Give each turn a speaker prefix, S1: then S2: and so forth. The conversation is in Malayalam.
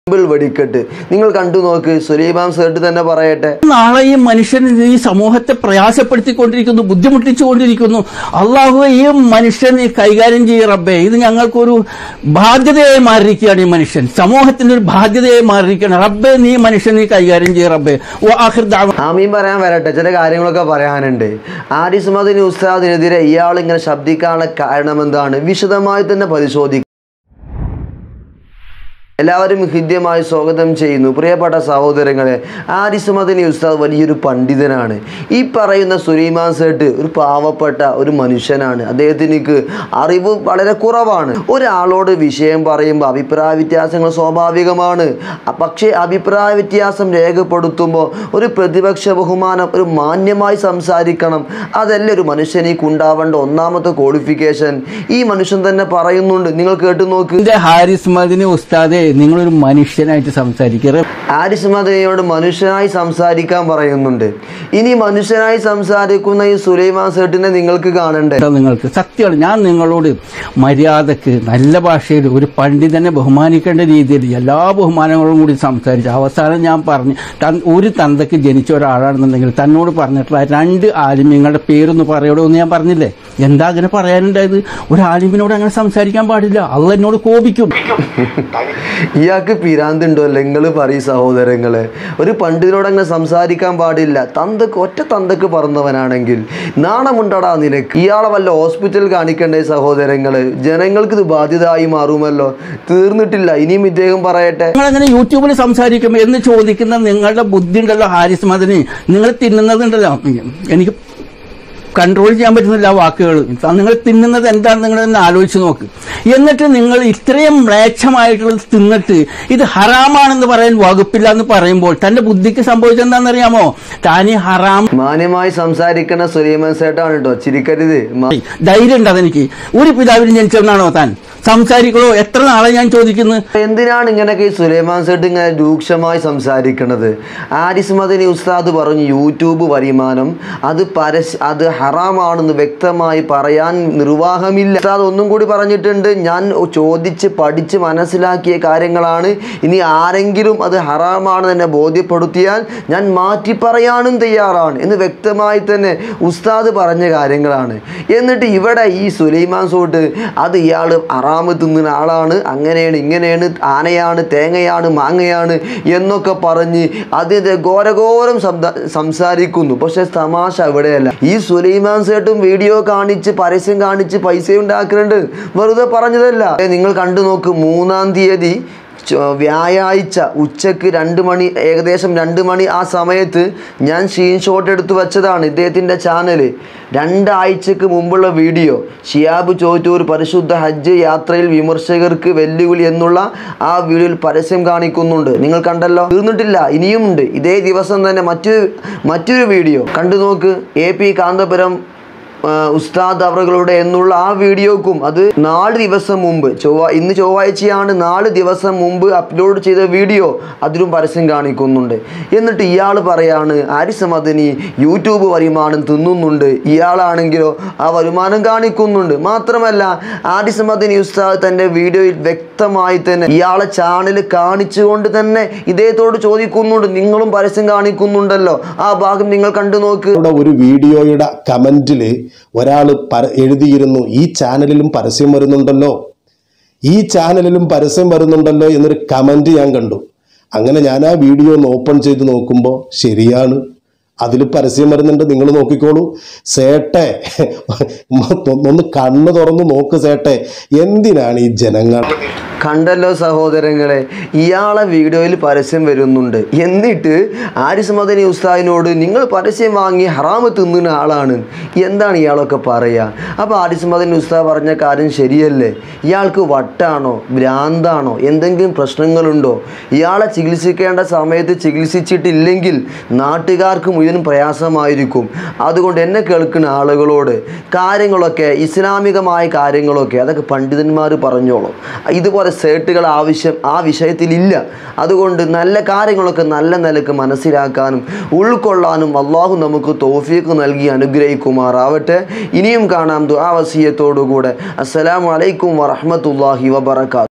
S1: സിമ്പിൾ വെടിക്കെട്ട് നിങ്ങൾ കണ്ടു നോക്ക് സുലൈമാൻ സേട്ട് തന്നെ പറയട്ടെ
S2: നാളെ ഈ മനുഷ്യൻ ഈ സമൂഹത്തെ പ്രയാസപ്പെടുത്തിക്കൊണ്ടിരിക്കുന്നു ബുദ്ധിമുട്ടിച്ചുകൊണ്ടിരിക്കുന്നു അള്ളാഹു ഈ മനുഷ്യൻ ഈ കൈകാര്യം ചെയ്യ റബ്ബേ ഇത് ഞങ്ങൾക്കൊരു ബാധ്യതയായി മാറിയിരിക്കുകയാണ് ഈ മനുഷ്യൻ സമൂഹത്തിന്റെ ഒരു ബാധ്യതയായി മാറിയിരിക്കുകയാണ് റബ്ബേ നീ മനുഷ്യൻ നീ കൈകാര്യം ചെയ്യ റബ്ബേ ഓ ആഖിർ ദഅവ
S1: ആമീൻ പറയാൻ വരട്ടെ ചില കാര്യങ്ങളൊക്കെ പറയാനുണ്ട് ആരിസ് മദനി ഉസ്താദിനെതിരെ ഇയാൾ ഇങ്ങനെ ശബ്ദിക്കാനുള്ള കാരണം എന്താണ് വിശദമായി തന്നെ പരിശോധിക്കും എല്ലാവരും ഹൃദ്യമായി സ്വാഗതം ചെയ്യുന്നു പ്രിയപ്പെട്ട സഹോദരങ്ങളെ ആരിസ് മദനി ഉസ്താദ് വലിയൊരു പണ്ഡിതനാണ് ഈ പറയുന്ന സുലൈമാൻ സേട്ട് ഒരു പാവപ്പെട്ട ഒരു മനുഷ്യനാണ് അദ്ദേഹത്തിനിക്ക് അറിവ് വളരെ കുറവാണ് ഒരാളോട് വിഷയം പറയുമ്പോൾ അഭിപ്രായ വ്യത്യാസങ്ങൾ സ്വാഭാവികമാണ് അ- പക്ഷേ അഭിപ്രായ വ്യത്യാസം രേഖപ്പെടുത്തുമ്പോൾ ഒരു പ്രതിപക്ഷ ബഹുമാനം ഒരു മാന്യമായി സംസാരിക്കണം അതല്ലേ ഒരു മനുഷ്യനിക്ക് ഉണ്ടാവേണ്ട ഒന്നാമത്തെ ക്വാളിഫിക്കേഷൻ ഈ മനുഷ്യൻ തന്നെ പറയുന്നുണ്ട് നിങ്ങൾ കേട്ടു നോക്ക്
S2: എന്റെ ഹാരിസ് മദിനി ഉസ്താദെ നിങ്ങളൊരു മനുഷ്യനായിട്ട് സംസാരിക്കുക
S1: ആരിസ് മദനിയോട് മനുഷ്യനായി സംസാരിക്കാൻ പറയുന്നുണ്ട് ഇനി മനുഷ്യനായി സംസാരിക്കുന്ന ഈ സുലൈമാൻ സേട്ടിനെ നിങ്ങൾക്ക് കാണണ്ടേ
S2: കേട്ടോ നിങ്ങൾക്ക് സത്യമാണ് ഞാൻ നിങ്ങളോട് മര്യാദക്ക് നല്ല ഭാഷയിൽ ഒരു പണ്ഡിതനെ ബഹുമാനിക്കേണ്ട രീതിയിൽ എല്ലാ ബഹുമാനങ്ങളും കൂടി സംസാരിച്ചു അവസാനം ഞാൻ പറഞ്ഞു തൻ- ഒരു തന്തയ്ക്ക് ജനിച്ച ഒരാളാണെന്നുണ്ടെങ്കിൽ തന്നോട് പറഞ്ഞിട്ടുള്ള രണ്ട് ആലിമ്യങ്ങളുടെ പേരൊന്ന് പറയടോ എന്ന് ഞാൻ പറഞ്ഞില്ലേ എന്താ അങ്ങനെ പറയാനുണ്ടായത് ഒരു ആലിമിനോട് അങ്ങനെ സംസാരിക്കാൻ പാടില്ല അള്ള എന്നോട് കോപിക്കും
S1: ഇയാൾക്ക് പിരാന്തുണ്ടോ നിങ്ങൾ പറയും സഹോദരങ്ങളെ ഒരു പണ്ഡിതനോട് അങ്ങനെ സംസാരിക്കാൻ പാടില്ല തന്തക്ക് ഒറ്റ തന്തക്ക് പറന്നവനാണെങ്കിൽ നാണമുണ്ടടാ നിനക്ക് ഇയാളെ വല്ല ഹോസ്പിറ്റൽ കാണിക്കണ്ടേ സഹോദരങ്ങള് ജനങ്ങൾക്ക് ഇത് ബാധ്യതയായി മാറുമല്ലോ തീർന്നിട്ടില്ല ഇനിയും ഇദ്ദേഹം പറയട്ടെ
S2: നിങ്ങൾ അങ്ങനെ യൂട്യൂബിൽ സംസാരിക്കും എന്ന് ചോദിക്കുന്ന നിങ്ങളുടെ ബുദ്ധി ഉണ്ടല്ലോ ഹാരിസ് മദനി നിങ്ങൾ തിന്നുന്നതുണ്ടല്ലോ എനിക്ക് കൺട്രോൾ ചെയ്യാൻ പറ്റുന്നില്ല ആ വാക്കുകൾ നിങ്ങൾ തിന്നുന്നത് എന്താണ് നിങ്ങൾ എന്ന് ആലോചിച്ച് നോക്ക് എന്നിട്ട് നിങ്ങൾ ഇത്രയും മ്ലേച്ഛമായിട്ടുള്ളത് തിന്നിട്ട് ഇത് ഹറാമാണെന്ന് പറയാൻ വകുപ്പില്ല എന്ന് പറയുമ്പോൾ തന്റെ ബുദ്ധിക്ക് സംഭവിച്ചെന്താണെന്നറിയാമോ താൻ ഈ ഹറാം
S1: മാന്യമായി സംസാരിക്കുന്ന സുലൈമാൻ സേട്ടാണ് കേട്ടോ ചിരിക്കരുത് മാ-
S2: ധൈര്യം ഉണ്ട് അതെനിക്ക് ഒരു പിതാവിന് ജനിച്ചവനാണോ താൻ സംസാരിക്കണോ എത്ര നാളെ ഞാൻ ചോദിക്കുന്നു
S1: എന്തിനാണ് ഇങ്ങനെയൊക്കെ ഈ സുലൈമാൻ സേട്ട് ഇങ്ങനെ രൂക്ഷമായി സംസാരിക്കുന്നത് ആരിസ് മദനി ഉസ്താദ് പറഞ്ഞു യൂട്യൂബ് വരുമാനം അത് പരസ് അത് ഹറാമാണെന്ന് വ്യക്തമായി പറയാൻ നിർവാഹമില്ല ഉസ്താദ് ഒന്നും കൂടി പറഞ്ഞിട്ടുണ്ട് ഞാൻ ചോദിച്ച് പഠിച്ച് മനസ്സിലാക്കിയ കാര്യങ്ങളാണ് ഇനി ആരെങ്കിലും അത് ഹറാമാണെന്ന് എന്നെ ബോധ്യപ്പെടുത്തിയാൽ ഞാൻ മാറ്റി പറയാനും തയ്യാറാണ് എന്ന് വ്യക്തമായി തന്നെ ഉസ്താദ് പറഞ്ഞ കാര്യങ്ങളാണ് എന്നിട്ട് ഇവിടെ ഈ സുലൈമാൻ സോട്ട് അത് ഇയാൾ അറാമ് തിന്നുന്ന ആളാണ് അങ്ങനെയാണ് ഇങ്ങനെയാണ് ആനയാണ് തേങ്ങയാണ് മാങ്ങയാണ് എന്നൊക്കെ പറഞ്ഞ് അതിൻ്റെ ഘോരഘോരം ശബ്ദ സംസാരിക്കുന്നു പക്ഷെ തമാശ ഇവിടെയല്ല ഈ സുലൈമാൻ സേട്ടും വീഡിയോ കാണിച്ച് പരസ്യം കാണിച്ച് പൈസ ഉണ്ടാക്കുന്നുണ്ട് വെറുതെ പറഞ്ഞതല്ല ഏ, നിങ്ങൾ കണ്ടു നോക്ക് മൂന്നാം തീയതി ചൊ- വ്യാഴാഴ്ച ഉച്ചക്ക് രണ്ട് മണി ഏകദേശം രണ്ട് മണി ആ സമയത്ത് ഞാൻ സ്ക്രീൻഷോട്ട് എടുത്ത് വെച്ചതാണ് ഇദ്ദേഹത്തിൻ്റെ ചാനൽ രണ്ടാഴ്ചക്ക് മുമ്പുള്ള വീഡിയോ ഷിയാബ് ചോറ്റൂർ പരിശുദ്ധ ഹജ്ജ് യാത്രയിൽ വിമർശകർക്ക് വെല്ലുവിളി എന്നുള്ള ആ വീഡിയോയിൽ പരസ്യം കാണിക്കുന്നുണ്ട് നിങ്ങൾ കണ്ടല്ലോ തീർന്നിട്ടില്ല ഇനിയുമുണ്ട് ഇതേ ദിവസം തന്നെ മറ്റൊരു മറ്റൊരു വീഡിയോ കണ്ടു നോക്ക് എ പി കാന്തപുരം ആ, ഉസ്താദ് അവറുകളുടെ എന്നുള്ള ആ വീഡിയോക്കും അത് നാല് ദിവസം മുമ്പ് ചൊവ്വ ഇന്ന് ചൊവ്വാഴ്ചയാണ് നാല് ദിവസം മുമ്പ് അപ്ലോഡ് ചെയ്ത വീഡിയോ അതിലും പരസ്യം കാണിക്കുന്നുണ്ട് എന്നിട്ട് ഇയാൾ പറയാണ് ആരിസ് മദനി യൂട്യൂബ് വരുമാനം തിന്നുന്നുണ്ട് ഇയാളാണെങ്കിലോ ആ വരുമാനം കാണിക്കുന്നുണ്ട് മാത്രമല്ല ആരിസ് മദനി ഉസ്താദ് തൻ്റെ വീഡിയോയിൽ വ്യക്തമായി തന്നെ ഇയാളെ ചാനൽ കാണിച്ചുകൊണ്ട് തന്നെ ഇദ്ദേഹത്തോട് ചോദിക്കുന്നുണ്ട് നിങ്ങളും പരസ്യം കാണിക്കുന്നുണ്ടല്ലോ ആ ഭാഗം നിങ്ങൾ കണ്ടു നോക്ക്
S3: ഇവിടെ ഒരു വീഡിയോയുടെ കമന്റിൽ ഒരാൾ പര എഴുതിയിരുന്നു ഈ ചാനലിലും പരസ്യം വരുന്നുണ്ടല്ലോ ഈ ചാനലിലും പരസ്യം വരുന്നുണ്ടല്ലോ എന്നൊരു കമന്റ് ഞാൻ കണ്ടു അങ്ങനെ ഞാൻ ആ വീഡിയോ ഒന്ന് ഓപ്പൺ ചെയ്ത് നോക്കുമ്പോൾ ശരിയാണ് അതിൽ പരസ്യം വരുന്നുണ്ട് നിങ്ങൾ നോക്കിക്കോളൂ സേട്ടെ ഒന്ന് കണ്ണ് തുറന്ന് നോക്ക് സേട്ടെ എന്തിനാണ് ഈ ജനങ്ങൾ
S1: കണ്ടല്ലോ സഹോദരങ്ങളെ ഇയാളെ വീഡിയോയിൽ പരസ്യം വരുന്നുണ്ട് എന്നിട്ട് ആരിസ് മദനി ഉസ്താദിനോട് നിങ്ങൾ പരസ്യം വാങ്ങി ഹറാമ് തിന്നുന്ന ആളാണ് എന്താണ് ഇയാളൊക്കെ പറയുക അപ്പോൾ ആരിസ് മദനി ഉസ്താദ് പറഞ്ഞ കാര്യം ശരിയല്ലേ ഇയാൾക്ക് വട്ടാണോ ഭ്രാന്താണോ എന്തെങ്കിലും പ്രശ്നങ്ങളുണ്ടോ ഇയാളെ ചികിത്സിക്കേണ്ട സമയത്ത് ചികിത്സിച്ചിട്ടില്ലെങ്കിൽ നാട്ടുകാർക്ക് മുഴുവൻ പ്രയാസമായിരിക്കും അതുകൊണ്ട് എന്നെ കേൾക്കുന്ന ആളുകളോട് കാര്യങ്ങളൊക്കെ ഇസ്ലാമികമായ കാര്യങ്ങളൊക്കെ അതൊക്കെ പണ്ഡിതന്മാർ പറഞ്ഞോളും ഇതുപോലെ സേട്ടുകൾ ആവശ്യം ആ വിഷയത്തിലില്ല അതുകൊണ്ട് നല്ല കാര്യങ്ങളൊക്കെ നല്ല നിലക്ക് മനസ്സിലാക്കാനും ഉൾക്കൊള്ളാനും അള്ളാഹു നമുക്ക് തോഫീക്ക് നൽകി അനുഗ്രഹിക്കുമാറാവട്ടെ ഇനിയും കാണാം ദുആവസീയത്തോടുകൂടെ അസ്സലാമു അലൈക്കും വറഹ്മത്തുള്ളാഹി വബറകാതുഹു